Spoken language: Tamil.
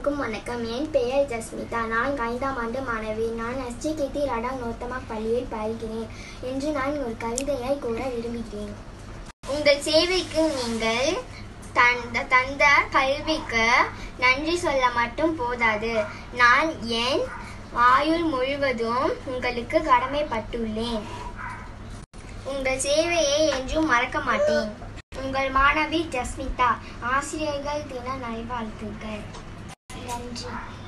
அனைவருக்கும் வணக்கம் என் பெயர் ஜஸ்மிதா நான் ஐந்தாம் ஆண்டு மாணவி நான் எஸ்ஜிகேடி ரடாங் நோத்தமா பள்ளியில் பயில்கிறேன் இன்று நான் ஒரு கவிதையை கூற விரும்புகிறேன் உங்கள் சேவைக்கு நீங்கள் தந்த தந்த கல்விக்கு நன்றி சொல்ல மட்டும் போதாது நான் என் ஆயுள் முழுவதும் உங்களுக்கு கடமைப்பட்டுள்ளேன் உங்கள் சேவையை என்றும் மறக்க மாட்டேன் உங்கள் மாணவி ஜஸ்மிதா ஆசிரியர்கள் தின நல்வாழ்த்துக்கள் நன்றி